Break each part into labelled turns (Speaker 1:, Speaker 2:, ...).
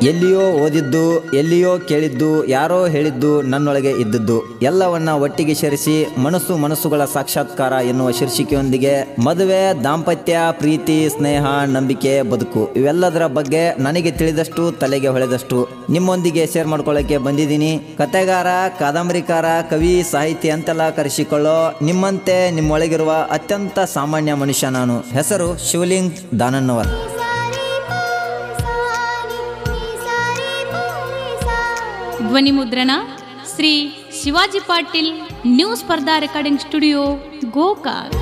Speaker 1: ಎಲ್ಲಿಯೋ ಓದಿದ್ದು ಎಲ್ಲಿಯೋ ಕೇಳಿದ್ದು ಯಾರೋ ಹೇಳಿದ್ದು ನನ್ನೊಳಗೆ ಇದ್ದದ್ದು ಎಲ್ಲವನ್ನ ಒಟ್ಟಿಗೆ ಸೇರಿಸಿ ಮನಸ್ಸು ಮನಸ್ಸುಗಳ ಸಾಕ್ಷಾತ್ಕಾರ ಎನ್ನುವ ಶೀರ್ಷಿಕೆಯೊಂದಿಗೆ ಮದುವೆ ದಾಂಪತ್ಯ ಪ್ರೀತಿ ಸ್ನೇಹ ನಂಬಿಕೆ ಬದುಕು ಇವೆಲ್ಲದರ ಬಗ್ಗೆ ನನಗೆ ತಿಳಿದಷ್ಟು ತಲೆಗೆ ಹೊಳೆದಷ್ಟು ನಿಮ್ಮೊಂದಿಗೆ ಶೇರ್ ಮಾಡ್ಕೊಳ್ಳೋಕೆ ಬಂದಿದ್ದೀನಿ ಕತೆಗಾರ ಕಾದಂಬರಿಕಾರ ಕವಿ ಸಾಹಿತಿ ಅಂತೆಲ್ಲ ಕರೆಸಿಕೊಳ್ಳೋ ನಿಮ್ಮಂತೆ ನಿಮ್ಮೊಳಗಿರುವ ಅತ್ಯಂತ ಸಾಮಾನ್ಯ ಮನುಷ್ಯ ನಾನು ಹೆಸರು ಶಿವಲಿಂಗ್ ದಾನನ್ನವರ್
Speaker 2: ಧ್ವನಿ ಮುದ್ರಣ Shri Shivaji Patil new Spardha recording studio Gokak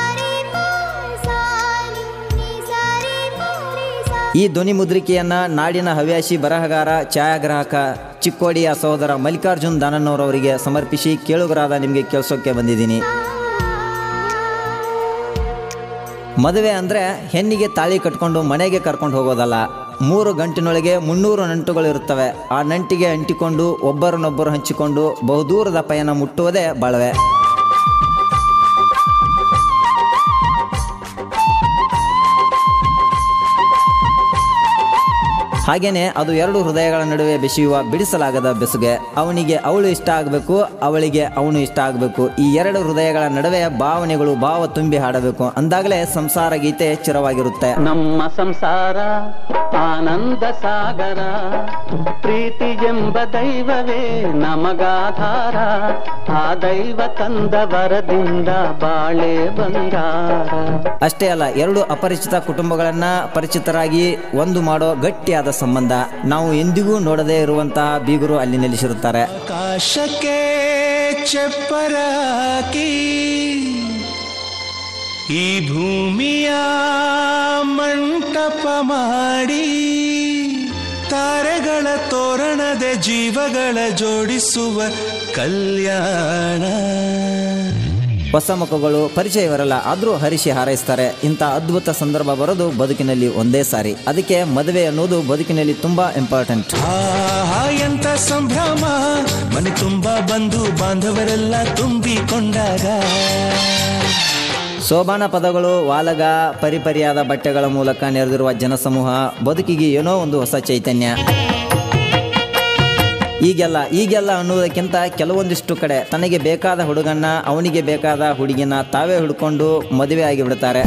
Speaker 1: ಈ ಧ್ವನಿ ಮುದ್ರಿಕೆಯನ್ನ ನಾಡಿನ ಹವ್ಯಾಸಿ ಬರಹಗಾರ ಛಾಯಾಗ್ರಾಹಕ ಚಿಕ್ಕೋಡಿಯ ಸಹೋದರ ಮಲ್ಲಿಕಾರ್ಜುನ್ ದಾನನ್ನವರವರಿಗೆ ಸಮರ್ಪಿಸಿ ಕೇಳುಗರಾದ ನಿಮಗೆ ಕೇಳಿಸೋಕೆ ಬಂದಿದ್ದೀನಿ ಮದುವೆ ಅಂದರೆ ಹೆಣ್ಣಿಗೆ ತಾಳಿ ಕಟ್ಕೊಂಡು ಮನೆಗೆ ಕರ್ಕೊಂಡು ಹೋಗೋದಲ್ಲ ಮೂರು ಗಂಟಿನೊಳಗೆ ಮುನ್ನೂರು ನಂಟುಗಳು ಇರುತ್ತವೆ ಆ ನಂಟಿಗೆ ಅಂಟಿಕೊಂಡು ಒಬ್ಬರನ್ನೊಬ್ಬರು ಹಂಚಿಕೊಂಡು ಬಹುದೂರದ ಪಯಣ ಮುಟ್ಟುವುದೇ ಬಾಳ್ವೆ ಹಾಗೇನೆ ಅದು ಎರಡು ಹೃದಯಗಳ ನಡುವೆ ಬೆಸೆಯುವ ಬಿಡಿಸಲಾಗದ ಬೆಸುಗೆ ಅವನಿಗೆ ಅವಳು ಇಷ್ಟ ಆಗಬೇಕು ಅವಳಿಗೆ ಅವನು ಇಷ್ಟ ಆಗಬೇಕು ಈ ಎರಡು ಹೃದಯಗಳ ನಡುವೆ ಭಾವನೆಗಳು ಭಾವ ತುಂಬಿ ಹಾಡಬೇಕು ಅಂದಾಗಲೇ ಸಂಸಾರ ಗೀತೆ ಚಿರವಾಗಿರುತ್ತೆ
Speaker 3: ನಮ್ಮ ಸಂಸಾರ ಆನಂದ ಸಾಗರ ಪ್ರೀತಿ ಎಂಬ ದೈವವೇ ನಮಗಾಧಾರ ಆ ದೈವ ತಂದ ವರದಿಂದ ಬಾಳೆ ಬಂಗಾರ
Speaker 1: ಅಷ್ಟೇ ಅಲ್ಲ ಎರಡು ಅಪರಿಚಿತ ಕುಟುಂಬಗಳನ್ನ ಪರಿಚಿತರಾಗಿ ಒಂದು ಮಾಡೋ ಗಟ್ಟಿಯಾದ ಸಂಬಂಧ ನಾವು ಎಂದಿಗೂ ನೋಡದೇ ಇರುವಂತಹ ಬೀಗರು ಅಲ್ಲಿ ನೆಲೆಸಿರುತ್ತಾರೆ
Speaker 4: ಆಕಾಶಕ್ಕೆ ಚಪ್ಪರಾಕಿ ಈ ಭೂಮಿಯ ಮಂಟಪ ಮಾಡಿ ತಾರೆಗಳ ತೋರಣದ ಜೀವಗಳ ಜೋಡಿಸುವ ಕಲ್ಯಾಣ
Speaker 1: ಹೊಸ ಮುಖಗಳು ಪರಿಚಯವಿರಲ್ಲ ಆದರೂ ಹರಿಸಿ ಹಾರೈಸ್ತಾರೆ ಇಂಥ ಅದ್ಭುತ ಸಂದರ್ಭ ಬರೋದು ಬದುಕಿನಲ್ಲಿ ಒಂದೇ ಸಾರಿ ಅದಕ್ಕೆ ಮದುವೆ ಅನ್ನೋದು ಬದುಕಿನಲ್ಲಿ ತುಂಬಾ ಇಂಪಾರ್ಟೆಂಟ್
Speaker 4: ಆಹಾ ಎಂತ ಸಂಭ್ರಮ ಮನೆ ತುಂಬಾ ಬಂಧು ಬಾಂಧವರೆಲ್ಲ ತುಂಬಿಕೊಂಡಾಗ
Speaker 1: ಸೋಬಾನ ಪದಗಳು ವಾಲಗ ಪರಿಪರಿಯಾದ ಬಟ್ಟೆಗಳ ಮೂಲಕ ನೆರೆದಿರುವ ಜನಸಮೂಹ ಬದುಕಿಗೆ ಏನೋ ಒಂದು ಹೊಸ ಚೈತನ್ಯ ಈಗೆಲ್ಲ ಈಗೆಲ್ಲ ಅನ್ನುವುದಕ್ಕಿಂತ ಕೆಲವೊಂದಿಷ್ಟು ಕಡೆ ತನಗೆ ಬೇಕಾದ ಹುಡುಗನ್ನ ಅವನಿಗೆ ಬೇಕಾದ ಹುಡುಗಿನ ತಾವೇ ಹುಡ್ಕೊಂಡು ಮದುವೆ ಆಗಿಬಿಡ್ತಾರೆ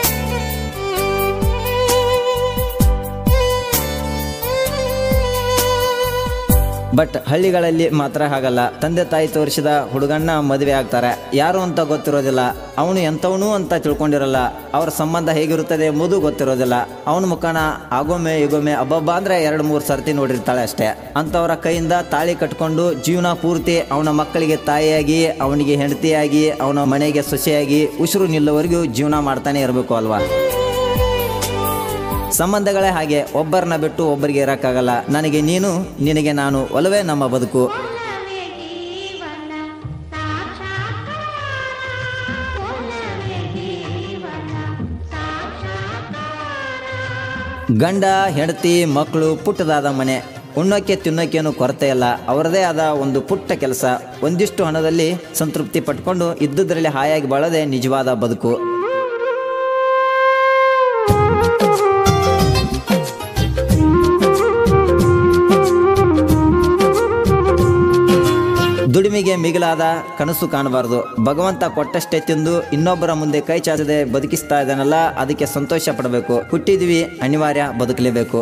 Speaker 1: ಬಟ್ ಹಳ್ಳಿಗಳಲ್ಲಿ ಮಾತ್ರ ಹಾಗಲ್ಲ ತಂದೆ ತಾಯಿ ತೋರಿಸಿದ ಹುಡುಗಣ್ಣ ಮದುವೆ ಆಗ್ತಾರೆ ಯಾರು ಅಂತ ಗೊತ್ತಿರೋದಿಲ್ಲ ಅವನು ಎಂಥವನು ಅಂತ ತಿಳ್ಕೊಂಡಿರಲ್ಲ ಅವ್ರ ಸಂಬಂಧ ಹೇಗಿರುತ್ತದೆ ಎಂಬುದು ಗೊತ್ತಿರೋದಿಲ್ಲ ಅವನ ಮುಖಾನ ಆಗೊಮ್ಮೆ ಈಗೊಮ್ಮೆ ಅಬ್ಬಬ್ಬ ಅಂದ್ರೆ ಎರಡು ಮೂರು ಸರ್ತಿ ನೋಡಿರ್ತಾಳೆ ಅಷ್ಟೇ ಅಂಥವ್ರ ಕೈಯಿಂದ ತಾಳಿ ಕಟ್ಕೊಂಡು ಜೀವನ ಪೂರ್ತಿ ಅವನ ಮಕ್ಕಳಿಗೆ ತಾಯಿಯಾಗಿ ಅವನಿಗೆ ಹೆಂಡತಿಯಾಗಿ ಅವನ ಮನೆಗೆ ಸೊಸೆಯಾಗಿ ಉಸಿರು ನಿಲ್ಲುವವರೆಗೂ ಜೀವನ ಮಾಡ್ತಾನೆ ಇರಬೇಕು ಅಲ್ವಾ ಸಂಬಂಧಗಳೇ ಹಾಗೆ ಒಬ್ಬರನ್ನ ಬಿಟ್ಟು ಒಬ್ಬರಿಗೆ ಇರೋಕ್ಕಾಗಲ್ಲ ನನಗೆ ನೀನು ನಿನಗೆ ನಾನು ಒಲವೇ ನಮ್ಮ ಬದುಕು ಗಂಡ ಹೆಂಡತಿ ಮಕ್ಕಳು ಪುಟ್ಟದಾದ ಮನೆ ಉಣ್ಣೋಕ್ಕೆ ತಿನ್ನೋಕ್ಕೇನು ಕೊರತೆ ಇಲ್ಲ ಅವರದೇ ಆದ ಒಂದು ಪುಟ್ಟ ಕೆಲಸ ಒಂದಿಷ್ಟು ಹಣದಲ್ಲಿ ಸಂತೃಪ್ತಿ ಪಟ್ಕೊಂಡು ಇದ್ದುದರಲ್ಲಿ ಹಾಯಾಗಿ ಬಾಳೋದೇ ನಿಜವಾದ ಬದುಕು ದುಡಿಮೆಗೆ ಮಿಗಿಲಾದ ಕನಸು ಕಾಣಬಾರದು ಭಗವಂತ ಕೊಟ್ಟಷ್ಟೇ ತಿಂದು ಇನ್ನೊಬ್ಬರ ಮುಂದೆ ಕೈ ಚಾಚದೆ ಬದುಕಿಸ್ತಾ ಇದ್ದಾನಲ್ಲ ಅದಕ್ಕೆ ಸಂತೋಷ ಪಡಬೇಕು ಹುಟ್ಟಿದ್ವಿ ಅನಿವಾರ್ಯ ಬದುಕಲೇಬೇಕು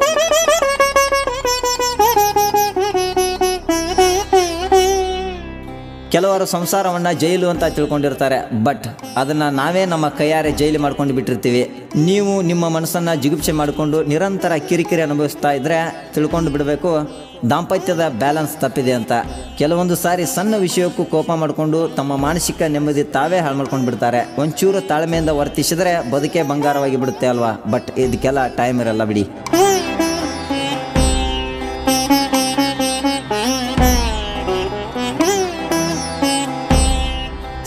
Speaker 1: ಕೆಲವರು ಸಂಸಾರವನ್ನ ಜೈಲು ಅಂತ ತಿಳ್ಕೊಂಡಿರ್ತಾರೆ ಬಟ್ ಅದನ್ನ ನಾವೇ ನಮ್ಮ ಕೈಯಾರೆ ಜೈಲು ಮಾಡ್ಕೊಂಡು ಬಿಟ್ಟಿರ್ತೀವಿ ನೀವು ನಿಮ್ಮ ಮನಸ್ಸನ್ನ ಜಿಗುಪ್ಸೆ ಮಾಡಿಕೊಂಡು ನಿರಂತರ ಕಿರಿಕಿರಿ ಅನುಭವಿಸ್ತಾ ಇದ್ರೆ ತಿಳ್ಕೊಂಡು ಬಿಡಬೇಕು ದಾಂಪತ್ಯದ ಬ್ಯಾಲೆನ್ಸ್ ತಪ್ಪಿದೆ ಅಂತ ಕೆಲವೊಂದು ಸಾರಿ ಸಣ್ಣ ವಿಷಯಕ್ಕೂ ಕೋಪ ಮಾಡಿಕೊಂಡು ತಮ್ಮ ಮಾನಸಿಕ ನೆಮ್ಮದಿ ತಾವೇ ಹಾಳು ಮಾಡ್ಕೊಂಡು ಬಿಡ್ತಾರೆ ಒಂಚೂರು ತಾಳ್ಮೆಯಿಂದ ವರ್ತಿಸಿದ್ರೆ ಬದುಕೆ ಬಂಗಾರವಾಗಿ ಬಿಡುತ್ತೆ ಅಲ್ವಾ ಬಟ್ ಇದಕ್ಕೆಲ್ಲ ಟೈಮ್ ಇರಲ್ಲ ಬಿಡಿ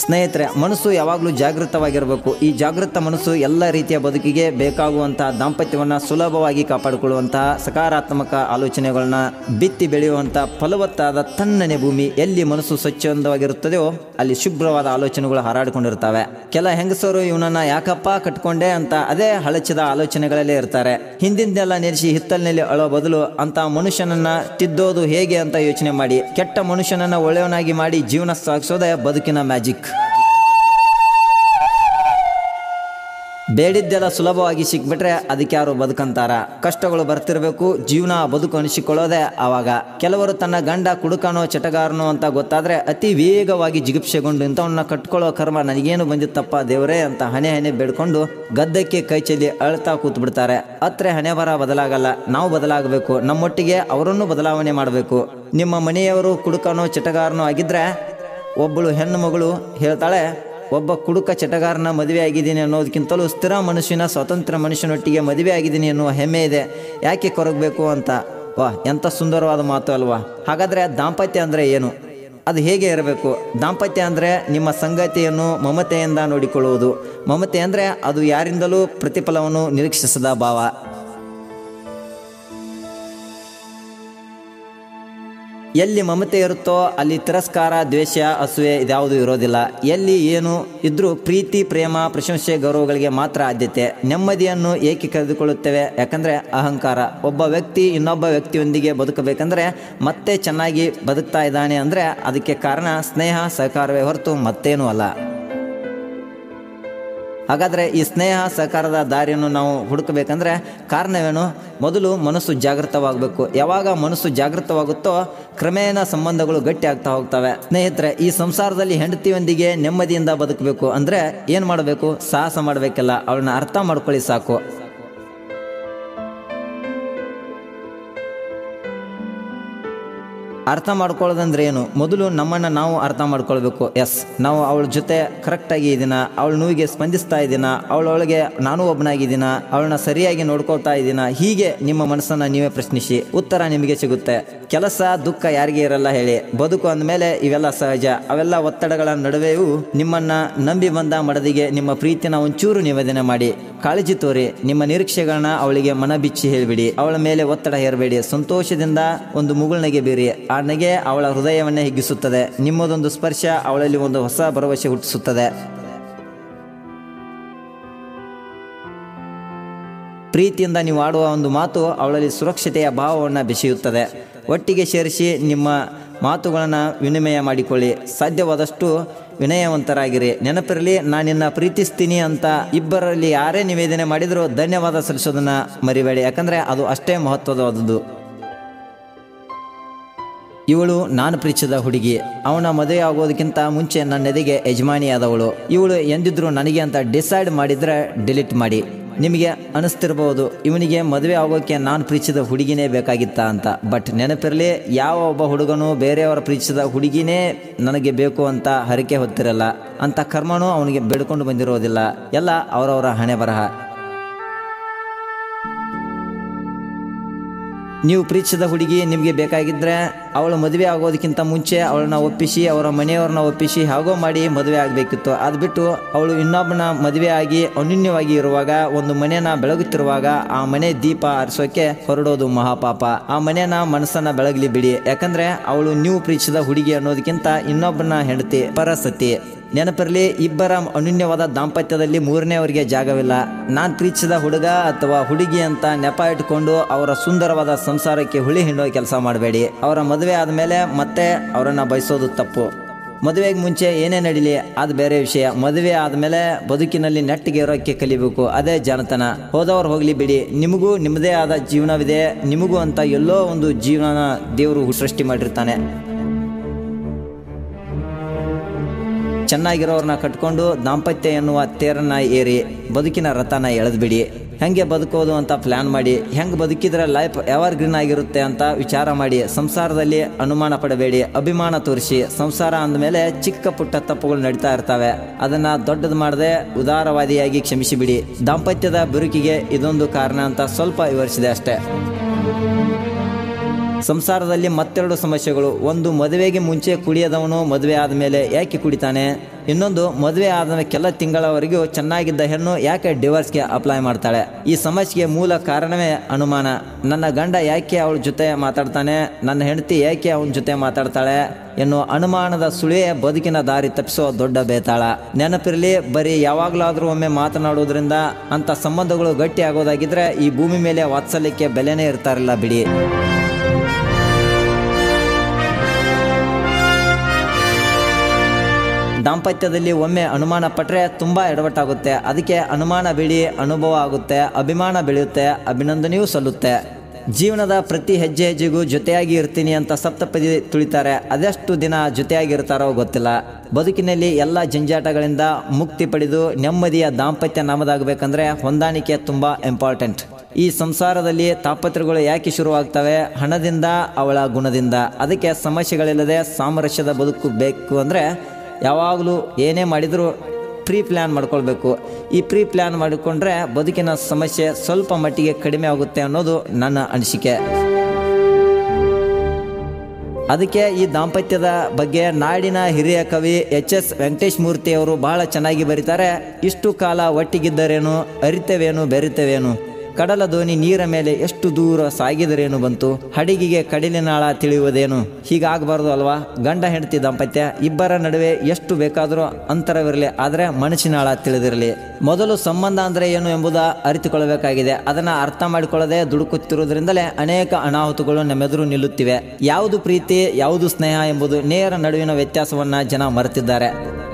Speaker 1: ಸ್ನೇಹಿತರೆ ಮನಸ್ಸು ಯಾವಾಗಲೂ ಜಾಗೃತವಾಗಿರಬೇಕು ಈ ಜಾಗೃತ ಮನಸ್ಸು ಎಲ್ಲ ರೀತಿಯ ಬದುಕಿಗೆ ಬೇಕಾಗುವಂತಹ ದಾಂಪತ್ಯವನ್ನು ಸುಲಭವಾಗಿ ಕಾಪಾಡಿಕೊಳ್ಳುವಂತಹ ಸಕಾರಾತ್ಮಕ ಆಲೋಚನೆಗಳನ್ನ ಬಿತ್ತಿ ಬೆಳೆಯುವಂತಹ ಫಲವತ್ತಾದ ತಣ್ಣನೆ ಭೂಮಿ ಎಲ್ಲಿ ಮನಸ್ಸು ಸ್ವಚ್ಛಂದವಾಗಿರುತ್ತದೆಯೋ ಅಲ್ಲಿ ಶುಭ್ರವಾದ ಆಲೋಚನೆಗಳು ಹಾರಾಡಿಕೊಂಡಿರ್ತವೆ ಕೆಲ ಹೆಂಗಸರು ಇವನನ್ನ ಯಾಕಪ್ಪ ಕಟ್ಕೊಂಡೆ ಅಂತ ಅದೇ ಹಳಚಿದ ಆಲೋಚನೆಗಳಲ್ಲೇ ಇರ್ತಾರೆ ಹಿಂದಿಂದೆಲ್ಲ ನೆನೆಸಿ ಹಿತ್ತಲಿನಲ್ಲಿ ಅಳೋ ಬದಲು ಅಂತ ಮನುಷ್ಯನನ್ನ ತಿದ್ದೋದು ಹೇಗೆ ಅಂತ ಯೋಚನೆ ಮಾಡಿ ಕೆಟ್ಟ ಮನುಷ್ಯನನ್ನ ಒಳ್ಳೆಯವನಾಗಿ ಮಾಡಿ ಜೀವನ ಸಾಗಿಸೋದೇ ಬದುಕಿನ ಮ್ಯಾಜಿಕ್ ಬೇಡಿದ್ದೆಲ್ಲ ಸುಲಭವಾಗಿ ಸಿಕ್ಬಿಟ್ರೆ ಅದಕ್ಕೆ ಯಾರು ಬದುಕಂತಾರ ಕಷ್ಟಗಳು ಬರ್ತಿರ್ಬೇಕು ಜೀವನ ಬದುಕು ಅನಿಸಿಕೊಳ್ಳೋದೇ ಆವಾಗ ಕೆಲವರು ತನ್ನ ಗಂಡ ಕುಡುಕನೋ ಚಟಗಾರನೋ ಅಂತ ಗೊತ್ತಾದ್ರೆ ಅತಿ ವೇಗವಾಗಿ ಜಿಗುಪ್ಸೆಗೊಂಡು ಇಂಥವನ್ನ ಕಟ್ಕೊಳ್ಳೋ ಕರ್ಮ ನನಗೇನು ಬಂದಿತ್ತಪ್ಪ ದೇವರೇ ಅಂತ ಹಣೆ ಹಣೆ ಬೇಡ್ಕೊಂಡು ಗದ್ದಕ್ಕೆ ಕೈ ಚೆಲ್ಲಿ ಅಳ್ತಾ ಕೂತ್ ಬಿಡ್ತಾರೆ ಅತ್ರೆ ಹಣೆ ಬರ ಬದಲಾಗಲ್ಲ ನಾವು ಬದಲಾಗಬೇಕು ನಮ್ಮೊಟ್ಟಿಗೆ ಅವರನ್ನು ಬದಲಾವಣೆ ಮಾಡಬೇಕು ನಿಮ್ಮ ಮನೆಯವರು ಕುಡುಕನೋ ಚಟಗಾರನೋ ಆಗಿದ್ರೆ ಒಬ್ಬಳು ಹೆಣ್ಣು ಮಗಳು ಹೇಳ್ತಾಳೆ ಒಬ್ಬ ಕುಡುಕ ಚಟಗಾರನ ಮದುವೆ ಆಗಿದ್ದೀನಿ ಅನ್ನೋದಕ್ಕಿಂತಲೂ ಸ್ಥಿರ ಮನುಷ್ಯನ ಸ್ವತಂತ್ರ ಮನುಷ್ಯನೊಟ್ಟಿಗೆ ಮದುವೆ ಆಗಿದ್ದೀನಿ ಅನ್ನುವ ಹೆಮ್ಮೆ ಇದೆ ಯಾಕೆ ಕೊರಗಬೇಕು ಅಂತ ವಾ ಎಂಥ ಸುಂದರವಾದ ಮಾತು ಅಲ್ವಾ ಹಾಗಾದರೆ ದಾಂಪತ್ಯ ಅಂದರೆ ಏನು ಅದು ಹೇಗೆ ಇರಬೇಕು ದಾಂಪತ್ಯ ಅಂದರೆ ನಿಮ್ಮ ಸಂಗತಿಯನ್ನು ಮಮತೆಯಿಂದ ನೋಡಿಕೊಳ್ಳುವುದು ಮಮತೆ ಅಂದರೆ ಅದು ಯಾರಿಂದಲೂ ಪ್ರತಿಫಲವನ್ನು ನಿರೀಕ್ಷಿಸದ ಭಾವ ಎಲ್ಲಿ ಮಮತೆ ಇರುತ್ತೋ ಅಲ್ಲಿ ತಿರಸ್ಕಾರ ದ್ವೇಷ ಅಸೂಯೆ ಇದ್ಯಾವುದು ಇರೋದಿಲ್ಲ ಎಲ್ಲಿ ಏನು ಇದ್ರೂ ಪ್ರೀತಿ ಪ್ರೇಮ ಪ್ರಶಂಸೆ ಗೌರವಗಳಿಗೆ ಮಾತ್ರ ಆದ್ಯತೆ ನೆಮ್ಮದಿಯನ್ನು ಏಕೆ ಕಳೆದುಕೊಳ್ಳುತ್ತೇವೆ ಯಾಕಂದ್ರೆ ಅಹಂಕಾರ ಒಬ್ಬ ವ್ಯಕ್ತಿ ಇನ್ನೊಬ್ಬ ವ್ಯಕ್ತಿಯೊಂದಿಗೆ ಬದುಕಬೇಕಂದ್ರೆ ಮತ್ತೆ ಚೆನ್ನಾಗಿ ಬದುಕ್ತಾ ಇದ್ದಾನೆ ಅಂದ್ರೆ ಅದಕ್ಕೆ ಕಾರಣ ಸ್ನೇಹ ಸಹಕಾರವೇ ಹೊರತು ಮತ್ತೇನೂ ಅಲ್ಲ ಹಾಗಾದರೆ ಈ ಸ್ನೇಹ ಸಹಕಾರದ ದಾರಿಯನ್ನು ನಾವು ಹುಡುಕಬೇಕಂದ್ರೆ ಕಾರಣವೇನು ಮೊದಲು ಮನಸ್ಸು ಜಾಗೃತವಾಗಬೇಕು ಯಾವಾಗ ಮನಸ್ಸು ಜಾಗೃತವಾಗುತ್ತೋ ಕ್ರಮೇಣ ಸಂಬಂಧಗಳು ಗಟ್ಟಿ ಆಗ್ತಾ ಹೋಗ್ತವೆ ಸ್ನೇಹಿತರೆ ಈ ಸಂಸಾರದಲ್ಲಿ ಹೆಂಡತಿಯೊಂದಿಗೆ ನೆಮ್ಮದಿಯಿಂದ ಬದುಕಬೇಕು ಅಂದರೆ ಏನು ಮಾಡಬೇಕು ಸಾಹಸ ಮಾಡಬೇಕಲ್ಲ ಅವಳನ್ನ ಅರ್ಥ ಮಾಡ್ಕೊಳ್ಳಿ ಸಾಕು ಅರ್ಥ ಮಾಡ್ಕೊಳ್ಳೋದಂದ್ರೆ ಏನು ಮೊದಲು ನಮ್ಮನ್ನು ನಾವು ಅರ್ಥ ಮಾಡ್ಕೊಳ್ಬೇಕು ಎಸ್ ನಾವು ಅವಳ ಜೊತೆ ಕರೆಕ್ಟಾಗಿ ಇದ್ದೀನ ಅವಳ ನೋವಿಗೆ ಸ್ಪಂದಿಸ್ತಾ ಇದ್ದೀನ ಅವಳೊಳಗೆ ನಾನು ಒಬ್ಬನಾಗಿದ್ದೀನ ಅವಳನ್ನ ಸರಿಯಾಗಿ ನೋಡ್ಕೊಳ್ತಾ ಇದ್ದೀನ ಹೀಗೆ ನಿಮ್ಮ ಮನಸ್ಸನ್ನು ನೀವೇ ಪ್ರಶ್ನಿಸಿ ಉತ್ತರ ನಿಮಗೆ ಸಿಗುತ್ತೆ ಕೆಲಸ ದುಃಖ ಯಾರಿಗೆ ಇರಲ್ಲ ಹೇಳಿ ಬದುಕು ಅಂದಮೇಲೆ ಇವೆಲ್ಲ ಸಹಜ ಅವೆಲ್ಲ ಒತ್ತಡಗಳ ನಡುವೆಯೂ ನಿಮ್ಮನ್ನ ನಂಬಿ ಬಂದ ಮಡದಿಗೆ ನಿಮ್ಮ ಪ್ರೀತಿನ ಒಂಚೂರು ನಿವೇದನೆ ಮಾಡಿ ಕಾಳಜಿ ತೋರಿ ನಿಮ್ಮ ನಿರೀಕ್ಷೆಗಳನ್ನ ಅವಳಿಗೆ ಮನ ಬಿಚ್ಚಿ ಹೇಳಿಬಿಡಿ ಅವಳ ಮೇಲೆ ಒತ್ತಡ ಹೇರಬೇಡಿ ಸಂತೋಷದಿಂದ ಒಂದು ಮುಗುಳ್ನಗೆ ಬೀರಿ ಆ ನಗೆ ಅವಳ ಹೃದಯವನ್ನೇ ಹಿಗ್ಗಿಸುತ್ತದೆ ನಿಮ್ಮದೊಂದು ಸ್ಪರ್ಶ ಅವಳಲ್ಲಿ ಒಂದು ಹೊಸ ಭರವಸೆ ಹುಟ್ಟಿಸುತ್ತದೆ ಪ್ರೀತಿಯಿಂದ ನೀವು ಆಡುವ ಒಂದು ಮಾತು ಅವಳಲ್ಲಿ ಸುರಕ್ಷತೆಯ ಭಾವವನ್ನು ಬೆಸೆಯುತ್ತದೆ ಒಟ್ಟಿಗೆ ಸೇರಿಸಿ ನಿಮ್ಮ ಮಾತುಗಳನ್ನು ವಿನಿಮಯ ಮಾಡಿಕೊಳ್ಳಿ ಸಾಧ್ಯವಾದಷ್ಟು ವಿನಯವಂತರಾಗಿರಿ ನೆನಪಿರಲಿ ನಾನು ನಿನ್ನ ಪ್ರೀತಿಸ್ತೀನಿ ಅಂತ ಇಬ್ಬರಲ್ಲಿ ಯಾರೇ ನಿವೇದನೆ ಮಾಡಿದರೂ ಧನ್ಯವಾದ ಸಲ್ಲಿಸೋದನ್ನು ಮರಿಬೇಡಿ ಯಾಕಂದರೆ ಅದು ಅಷ್ಟೇ ಮಹತ್ವವಾದದ್ದು ಇವಳು ನಾನು ಪ್ರೀತಿಸಿದ ಹುಡುಗಿ ಅವನ ಮದುವೆ ಆಗೋದಕ್ಕಿಂತ ಮುಂಚೆ ನನ್ನೆದೆಗೆ ಯಜಮಾನಿಯಾದವಳು ಇವಳು ಎಂದಿದ್ರು ನನಗೆ ಅಂತ ಡಿಸೈಡ್ ಮಾಡಿದರೆ ಡಿಲೀಟ್ ಮಾಡಿ ನಿಮಗೆ ಅನಿಸ್ತಿರ್ಬೋದು ಇವನಿಗೆ ಮದುವೆ ಆಗೋಕ್ಕೆ ನಾನು ಪ್ರೀತಿಸಿದ ಹುಡುಗಿನೇ ಬೇಕಾಗಿತ್ತ ಅಂತ ಬಟ್ ನೆನಪಿರಲಿ ಯಾವ ಒಬ್ಬ ಹುಡುಗನು ಬೇರೆಯವರ ಪ್ರೀತಿಸಿದ ಹುಡುಗಿನೇ ನನಗೆ ಬೇಕು ಅಂತ ಹರಕೆ ಹೊತ್ತಿರಲ್ಲ ಅಂತ ಕರ್ಮನೂ ಅವನಿಗೆ ಬೇಡ್ಕೊಂಡು ಬಂದಿರೋದಿಲ್ಲ ಎಲ್ಲ ಅವರವರ ಹಣೆ ಬರಹ ನೀವು ಪ್ರೀತಿಸಿದ ಹುಡುಗಿ ನಿಮಗೆ ಬೇಕಾಗಿದ್ದರೆ ಅವಳು ಮದುವೆ ಆಗೋದಕ್ಕಿಂತ ಮುಂಚೆ ಅವಳನ್ನ ಒಪ್ಪಿಸಿ ಅವರ ಮನೆಯವ್ರನ್ನ ಒಪ್ಪಿಸಿ ಹಾಗೋ ಮಾಡಿ ಮದುವೆ ಆಗಬೇಕಿತ್ತು ಅದು ಬಿಟ್ಟು ಅವಳು ಇನ್ನೊಬ್ಬನ ಮದುವೆ ಆಗಿ ಅನ್ಯೂನ್ಯವಾಗಿ ಇರುವಾಗ ಒಂದು ಮನೆಯನ್ನ ಬೆಳಗುತ್ತಿರುವಾಗ ಆ ಮನೆ ದೀಪ ಆರಿಸೋಕೆ ಹೊರಡೋದು ಮಹಾಪಾಪ ಆ ಮನೆಯನ್ನ ಮನಸ್ಸನ್ನ ಬೆಳಗ್ಲಿ ಬಿಡಿ ಯಾಕಂದ್ರೆ ಅವಳು ನೀವು ಪ್ರೀತಿಸಿದ ಹುಡುಗಿ ಅನ್ನೋದಕ್ಕಿಂತ ಇನ್ನೊಬ್ಬನ ಹೆಂಡತಿ ಪರಸತಿ ನೆನಪಿರಲಿ ಇಬ್ಬರ ಅನ್ಯೂನ್ಯವಾದ ದಾಂಪತ್ಯದಲ್ಲಿ ಮೂರನೇವರಿಗೆ ಜಾಗವಿಲ್ಲ ನಾನು ಪ್ರೀತಿಸಿದ ಹುಡುಗ ಅಥವಾ ಹುಡುಗಿ ಅಂತ ನೆಪ ಇಟ್ಕೊಂಡು ಅವರ ಸುಂದರವಾದ ಸಂಸಾರಕ್ಕೆ ಹುಳಿ ಹಿಂಡೋ ಕೆಲಸ ಮಾಡಬೇಡಿ ಅವರ ಮದುವೆ ಆದಮೇಲೆ ಮತ್ತೆ ಅವರನ್ನು ಬಯಸೋದು ತಪ್ಪು ಮದುವೆಗೆ ಮುಂಚೆ ಏನೇ ನಡೀಲಿ ಅದು ಬೇರೆ ವಿಷಯ ಮದುವೆ ಆದಮೇಲೆ ಬದುಕಿನಲ್ಲಿ ನೆಟ್ಟಿಗೆ ಇರೋಕ್ಕೆ ಕಲಿಬೇಕು ಅದೇ ಜನತನ ಹೋದವ್ರು ಹೋಗ್ಲಿ ಬಿಡಿ ನಿಮಗೂ ನಿಮ್ಮದೇ ಆದ ಜೀವನವಿದೆ ನಿಮಗೂ ಅಂತ ಎಲ್ಲೋ ಒಂದು ಜೀವನ ದೇವರು ಸೃಷ್ಟಿ ಮಾಡಿರ್ತಾನೆ ಚೆನ್ನಾಗಿರೋರನ್ನ ಕಟ್ಕೊಂಡು ದಾಂಪತ್ಯ ಎನ್ನುವ ತೇರನ್ನ ಏರಿ ಬದುಕಿನ ರಥನ ಎಳೆದ್ಬಿಡಿ ಹೆಂಗೆ ಬದುಕೋದು ಅಂತ ಪ್ಲ್ಯಾನ್ ಮಾಡಿ ಹೆಂಗೆ ಬದುಕಿದ್ರೆ ಲೈಫ್ ಎವರ್ ಗ್ರೀನ್ ಆಗಿರುತ್ತೆ ಅಂತ ವಿಚಾರ ಮಾಡಿ ಸಂಸಾರದಲ್ಲಿ ಅನುಮಾನ ಪಡಬೇಡಿ ಅಭಿಮಾನ ತೋರಿಸಿ ಸಂಸಾರ ಅಂದಮೇಲೆ ಚಿಕ್ಕ ಪುಟ್ಟ ತಪ್ಪುಗಳು ನಡೀತಾ ಇರ್ತವೆ ಅದನ್ನ ದೊಡ್ಡದು ಮಾಡದೆ ಉದಾರವಾದಿಯಾಗಿ ಕ್ಷಮಿಸಿಬಿಡಿ ದಾಂಪತ್ಯದ ಬದುಕಿಗೆ ಇದೊಂದು ಕಾರಣ ಅಂತ ಸ್ವಲ್ಪ ವಿವರಿಸಿದೆ ಅಷ್ಟೇ ಸಂಸಾರದಲ್ಲಿ ಮತ್ತೆರಡು ಸಮಸ್ಯೆಗಳು ಒಂದು ಮದುವೆಗೆ ಮುಂಚೆ ಕುಡಿಯದವನು ಮದುವೆ ಆದಮೇಲೆ ಯಾಕೆ ಕುಡಿತಾನೆ ಇನ್ನೊಂದು ಮದುವೆ ಆದ ಕೆಲ ತಿಂಗಳವರೆಗೂ ಚೆನ್ನಾಗಿದ್ದ ಹೆಣ್ಣು ಯಾಕೆ ಡಿವೋರ್ಸ್ಗೆ ಅಪ್ಲೈ ಮಾಡ್ತಾಳೆ ಈ ಸಮಸ್ಯೆಗೆ ಮೂಲ ಕಾರಣವೇ ಅನುಮಾನ ನನ್ನ ಗಂಡ ಯಾಕೆ ಅವಳ ಜೊತೆ ಮಾತಾಡ್ತಾನೆ ನನ್ನ ಹೆಂಡತಿ ಯಾಕೆ ಅವನ ಜೊತೆ ಮಾತಾಡ್ತಾಳೆ ಎನ್ನುವ ಅನುಮಾನದ ಸುಳಿಯೇ ಬದುಕಿನ ದಾರಿ ತಪ್ಪಿಸೋ ದೊಡ್ಡ ಬೇತಾಳ ನೆನಪಿರಲಿ ಬರೀ ಯಾವಾಗಲಾದರೂ ಒಮ್ಮೆ ಮಾತನಾಡೋದ್ರಿಂದ ಅಂಥ ಸಂಬಂಧಗಳು ಗಟ್ಟಿ ಆಗೋದಾಗಿದ್ರೆ ಈ ಭೂಮಿ ಮೇಲೆ ವಾತ್ಸಲ್ಯಕ್ಕೆ ಬೆಲೆನೇ ಇರ್ತಾರಿಲ್ಲ ಬಿಡಿ ದಾಂಪತ್ಯದಲ್ಲಿ ಒಮ್ಮೆ ಅನುಮಾನ ಪಟ್ಟರೆ ತುಂಬ ಎಡವಟ್ಟಾಗುತ್ತೆ ಅದಕ್ಕೆ ಅನುಮಾನ ಬೆಳಿ ಅನುಭವ ಆಗುತ್ತೆ ಅಭಿಮಾನ ಬೆಳೆಯುತ್ತೆ ಅಭಿನಂದನೆಯೂ ಸಲ್ಲುತ್ತೆ ಜೀವನದ ಪ್ರತಿ ಹೆಜ್ಜೆ ಹೆಜ್ಜೆಗೂ ಜೊತೆಯಾಗಿ ಇರ್ತೀನಿ ಅಂತ ಸಪ್ತಪದಿ ತುಳಿತಾರೆ ಅದೆಷ್ಟು ದಿನ ಜೊತೆಯಾಗಿ ಇರ್ತಾರೋ ಗೊತ್ತಿಲ್ಲ ಬದುಕಿನಲ್ಲಿ ಎಲ್ಲ ಜಂಜಾಟಗಳಿಂದ ಮುಕ್ತಿ ಪಡೆದು ನೆಮ್ಮದಿಯ ದಾಂಪತ್ಯ ನಮ್ಮದಾಗಬೇಕಂದ್ರೆ ಹೊಂದಾಣಿಕೆ ತುಂಬ ಇಂಪಾರ್ಟೆಂಟ್ ಈ ಸಂಸಾರದಲ್ಲಿ ತಾಪತ್ರಗಳು ಯಾಕೆ ಶುರುವಾಗ್ತವೆ ಹಣದಿಂದ ಅವಳ ಗುಣದಿಂದ ಅದಕ್ಕೆ ಸಮಸ್ಯೆಗಳಿಲ್ಲದೆ ಸಾಮರಸ್ಯದ ಬದುಕು ಬೇಕು ಅಂದರೆ ಯಾವಾಗಲೂ ಏನೇ ಮಾಡಿದರೂ ಪ್ರೀ ಪ್ಲ್ಯಾನ್ ಮಾಡ್ಕೊಳ್ಬೇಕು ಈ ಪ್ರೀ ಪ್ಲ್ಯಾನ್ ಮಾಡಿಕೊಂಡ್ರೆ ಬದುಕಿನ ಸಮಸ್ಯೆ ಸ್ವಲ್ಪ ಮಟ್ಟಿಗೆ ಕಡಿಮೆ ಆಗುತ್ತೆ ಅನ್ನೋದು ನನ್ನ ಅನಿಸಿಕೆ ಅದಕ್ಕೆ ಈ ದಾಂಪತ್ಯದ ಬಗ್ಗೆ ನಾಡಿನ ಹಿರಿಯ ಕವಿ ಎಚ್ ಎಸ್ ವೆಂಕಟೇಶ್ ಮೂರ್ತಿ ಅವರು ಬಹಳ ಚೆನ್ನಾಗಿ ಬರೀತಾರೆ ಇಷ್ಟು ಕಾಲ ಒಟ್ಟಿಗಿದ್ದರೇನು ಅರಿತವೇನು ಬೆರಿತವೇನು ಕಡಲ ದೋಣಿ ನೀರ ಮೇಲೆ ಎಷ್ಟು ದೂರ ಸಾಗಿದರೇನು ಬಂತು ಹಡಗಿಗೆ ಕಡಲಿನಾಳ ತಿಳಿಯುವುದೇನು ಹೀಗಾಗಬಾರ್ದು ಅಲ್ವಾ ಗಂಡ ಹೆಂಡತಿ ದಾಂಪತ್ಯ ಇಬ್ಬರ ನಡುವೆ ಎಷ್ಟು ಬೇಕಾದರೂ ಅಂತರವಿರಲಿ ಆದರೆ ಮನಸ್ಸಿನಾಳ ತಿಳಿದಿರಲಿ ಮೊದಲು ಸಂಬಂಧ ಅಂದರೆ ಏನು ಎಂಬುದ ಅರಿತುಕೊಳ್ಳಬೇಕಾಗಿದೆ ಅದನ್ನು ಅರ್ಥ ಮಾಡಿಕೊಳ್ಳದೆ ದುಡುಕುತ್ತಿರುವುದರಿಂದಲೇ ಅನೇಕ ಅನಾಹುತಗಳು ನಮ್ಮೆದುರು ನಿಲ್ಲುತ್ತಿವೆ ಯಾವುದು ಪ್ರೀತಿ ಯಾವುದು ಸ್ನೇಹ ಎಂಬುದು ನೇರ ನಡುವಿನ ವ್ಯತ್ಯಾಸವನ್ನು ಜನ ಮರೆತಿದ್ದಾರೆ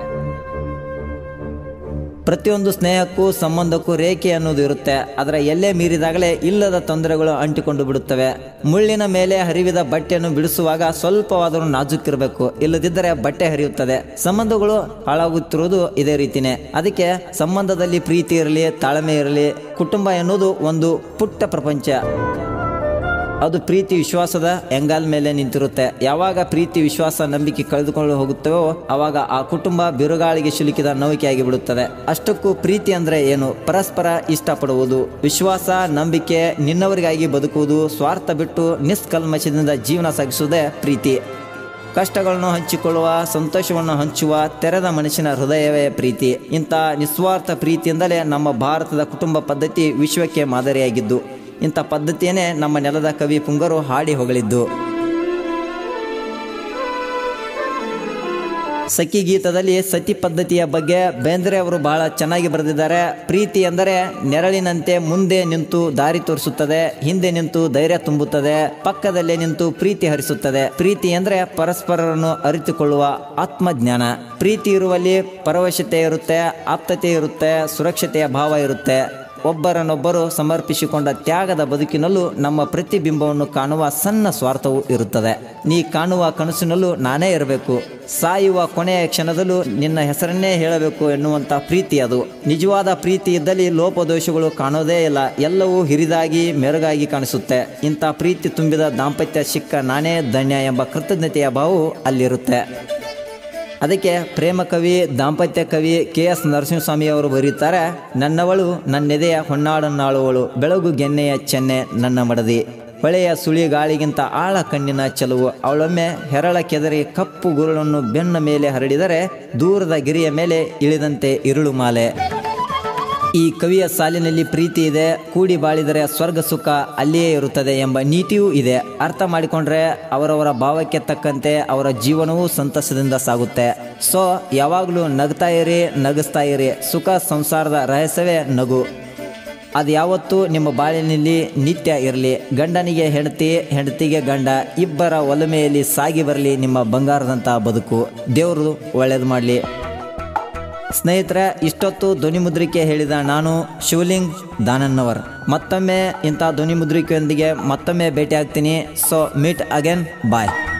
Speaker 1: ಪ್ರತಿಯೊಂದು ಸ್ನೇಹಕ್ಕೂ ಸಂಬಂಧಕ್ಕೂ ರೇಖೆ ಅನ್ನೋದು ಇರುತ್ತೆ ಅದರ ಎಲ್ಲೇ ಮೀರಿದಾಗಲೇ ಇಲ್ಲದ ತೊಂದರೆಗಳು ಅಂಟಿಕೊಂಡು ಬಿಡುತ್ತವೆ ಮುಳ್ಳಿನ ಮೇಲೆ ಹರಿವಿದ ಬಟ್ಟೆಯನ್ನು ಬಿಡಿಸುವಾಗ ಸ್ವಲ್ಪವಾದರೂ ನಾಜುಕ್ಕಿರಬೇಕು ಇಲ್ಲದಿದ್ದರೆ ಬಟ್ಟೆ ಹರಿಯುತ್ತದೆ ಸಂಬಂಧಗಳು ಹಾಳಾಗುತ್ತಿರುವುದು ಇದೇ ರೀತಿನೇ ಅದಕ್ಕೆ ಸಂಬಂಧದಲ್ಲಿ ಪ್ರೀತಿ ಇರಲಿ ತಾಳ್ಮೆ ಇರಲಿ ಕುಟುಂಬ ಎನ್ನುವುದು ಒಂದು ಪುಟ್ಟ ಪ್ರಪಂಚ ಅದು ಪ್ರೀತಿ ವಿಶ್ವಾಸದ ಎಂಗಾಲ್ ಮೇಲೆ ನಿಂತಿರುತ್ತೆ ಯಾವಾಗ ಪ್ರೀತಿ ವಿಶ್ವಾಸ ನಂಬಿಕೆ ಕಳೆದುಕೊಂಡು ಹೋಗುತ್ತವೋ ಆವಾಗ ಆ ಕುಟುಂಬ ಬಿರುಗಾಳಿಗೆ ಸಿಲುಕಿದ ನೌಕೆಯಾಗಿ ಬಿಡುತ್ತದೆ ಅಷ್ಟಕ್ಕೂ ಪ್ರೀತಿ ಅಂದ್ರೆ ಏನು ಪರಸ್ಪರ ಇಷ್ಟಪಡುವುದು ವಿಶ್ವಾಸ ನಂಬಿಕೆ ನಿನ್ನವರಿಗಾಗಿ ಬದುಕುವುದು ಸ್ವಾರ್ಥ ಬಿಟ್ಟು ನಿಷ್ಕಲ್ಮಶದಿಂದ ಜೀವನ ಸಾಗಿಸುವುದೇ ಪ್ರೀತಿ ಕಷ್ಟಗಳನ್ನು ಹಂಚಿಕೊಳ್ಳುವ ಸಂತೋಷವನ್ನು ಹಂಚುವ ತೆರೆದ ಮನಸ್ಸಿನ ಹೃದಯವೇ ಪ್ರೀತಿ ಇಂಥ ನಿಸ್ವಾರ್ಥ ಪ್ರೀತಿಯಿಂದಲೇ ನಮ್ಮ ಭಾರತದ ಕುಟುಂಬ ಪದ್ಧತಿ ವಿಶ್ವಕ್ಕೆ ಮಾದರಿಯಾಗಿದ್ದು ಇಂಥ ಪದ್ಧತಿಯನ್ನೇ ನಮ್ಮ ನೆಲದ ಕವಿ ಪುಂಗರು ಹಾಡಿ ಹೊಗಳಿದ್ದು ಸಖಿ ಗೀತದಲ್ಲಿ ಸತಿ ಪದ್ಧತಿಯ ಬಗ್ಗೆ ಬೇಂದ್ರೆ ಅವರು ಬಹಳ ಚೆನ್ನಾಗಿ ಬರೆದಿದ್ದಾರೆ ಪ್ರೀತಿ ಎಂದರೆ ನೆರಳಿನಂತೆ ಮುಂದೆ ನಿಂತು ದಾರಿ ತೋರಿಸುತ್ತದೆ ಹಿಂದೆ ನಿಂತು ಧೈರ್ಯ ತುಂಬುತ್ತದೆ ಪಕ್ಕದಲ್ಲೇ ನಿಂತು ಪ್ರೀತಿ ಹರಿಸುತ್ತದೆ ಪ್ರೀತಿ ಎಂದರೆ ಪರಸ್ಪರರನ್ನು ಅರಿತುಕೊಳ್ಳುವ ಆತ್ಮಜ್ಞಾನ ಪ್ರೀತಿ ಇರುವಲ್ಲಿ ಪರವಶತೆ ಇರುತ್ತೆ ಆಪ್ತತೆ ಇರುತ್ತೆ ಸುರಕ್ಷತೆಯ ಭಾವ ಇರುತ್ತೆ ಒಬ್ಬರನ್ನೊಬ್ಬರು ಸಮರ್ಪಿಸಿಕೊಂಡ ತ್ಯಾಗದ ಬದುಕಿನಲ್ಲೂ ನಮ್ಮ ಪ್ರತಿಬಿಂಬವನ್ನು ಕಾಣುವ ಸಣ್ಣ ಸ್ವಾರ್ಥವೂ ಇರುತ್ತದೆ ನೀ ಕಾಣುವ ಕನಸಿನಲ್ಲೂ ನಾನೇ ಇರಬೇಕು ಸಾಯುವ ಕೊನೆಯ ಕ್ಷಣದಲ್ಲೂ ನಿನ್ನ ಹೆಸರನ್ನೇ ಹೇಳಬೇಕು ಎನ್ನುವಂಥ ಪ್ರೀತಿ ಅದು ನಿಜವಾದ ಪ್ರೀತಿ ಇದ್ದಲ್ಲಿ ಲೋಪದೋಷಗಳು ಕಾಣೋದೇ ಇಲ್ಲ ಎಲ್ಲವೂ ಹಿರಿದಾಗಿ ಮೆರುಗಾಗಿ ಕಾಣಿಸುತ್ತೆ ಇಂಥ ಪ್ರೀತಿ ತುಂಬಿದ ದಾಂಪತ್ಯ ಸಿಕ್ಕ ನಾನೇ ಧನ್ಯ ಎಂಬ ಕೃತಜ್ಞತೆಯ ಭಾವವು ಅಲ್ಲಿರುತ್ತೆ ಅದಕ್ಕೆ ಪ್ರೇಮ ಕವಿ ದಾಂಪತ್ಯ ಕವಿ ಕೆ ಎಸ್ ನರಸಿಂಹಸ್ವಾಮಿ ಅವರು ಬರೆಯುತ್ತಾರೆ ನನ್ನವಳು ನನ್ನೆದೆಯ ಹೊನ್ನಾಡನ್ನಾಳುವಳು ಬೆಳಗು ಗೆನ್ನೆಯ ಚೆನ್ನೆ ನನ್ನ ಮಡದಿ ಹೊಳೆಯ ಸುಳಿ ಗಾಳಿಗಿಂತ ಆಳ ಕಣ್ಣಿನ ಚೆಲುವು ಅವಳೊಮ್ಮೆ ಹೆರಳ ಕೆದರಿ ಕಪ್ಪು ಗುರುಳನ್ನು ಬೆನ್ನ ಮೇಲೆ ಹರಡಿದರೆ ದೂರದ ಗಿರಿಯ ಮೇಲೆ ಇಳಿದಂತೆ ಇರುಳು ಮಾಲೆ ಈ ಕವಿಯ ಸಾಲಿನಲ್ಲಿ ಪ್ರೀತಿ ಇದೆ ಕೂಡಿ ಬಾಳಿದರೆ ಸ್ವರ್ಗ ಸುಖ ಅಲ್ಲಿಯೇ ಇರುತ್ತದೆ ಎಂಬ ನೀತಿಯೂ ಇದೆ ಅರ್ಥ ಮಾಡಿಕೊಂಡ್ರೆ ಅವರವರ ಭಾವಕ್ಕೆ ತಕ್ಕಂತೆ ಅವರ ಜೀವನವೂ ಸಂತಸದಿಂದ ಸಾಗುತ್ತೆ ಸೊ ಯಾವಾಗಲೂ ನಗ್ತಾ ಇರಿ ನಗಿಸ್ತಾ ಇರಿ ಸುಖ ಸಂಸಾರದ ರಹಸ್ಯವೇ ನಗು ಅದು ಯಾವತ್ತೂ ನಿಮ್ಮ ಬಾಳಿನಲ್ಲಿ ನಿತ್ಯ ಇರಲಿ ಗಂಡನಿಗೆ ಹೆಂಡತಿ ಹೆಂಡತಿಗೆ ಗಂಡ ಇಬ್ಬರ ಒಲಮೆಯಲ್ಲಿ ಸಾಗಿ ಬರಲಿ ನಿಮ್ಮ ಬಂಗಾರದಂಥ ಬದುಕು ದೇವರು ಒಳ್ಳೇದು ಮಾಡಲಿ ಸ್ನೇಹಿತರೆ ಇಷ್ಟೊತ್ತು ಧ್ವನಿ ಮುದ್ರಿಕೆ ಹೇಳಿದ ನಾನು ಶಿವಲಿಂಗ್ ದಾನನ್ನವರ್ ಮತ್ತೊಮ್ಮೆ ಇಂಥ ಧ್ವನಿ ಮುದ್ರಿಕೆಯೊಂದಿಗೆ ಮತ್ತೊಮ್ಮೆ ಭೇಟಿ ಆಗ್ತೀನಿ ಸೊ ಮೀಟ್ ಅಗೇನ್ ಬಾಯ್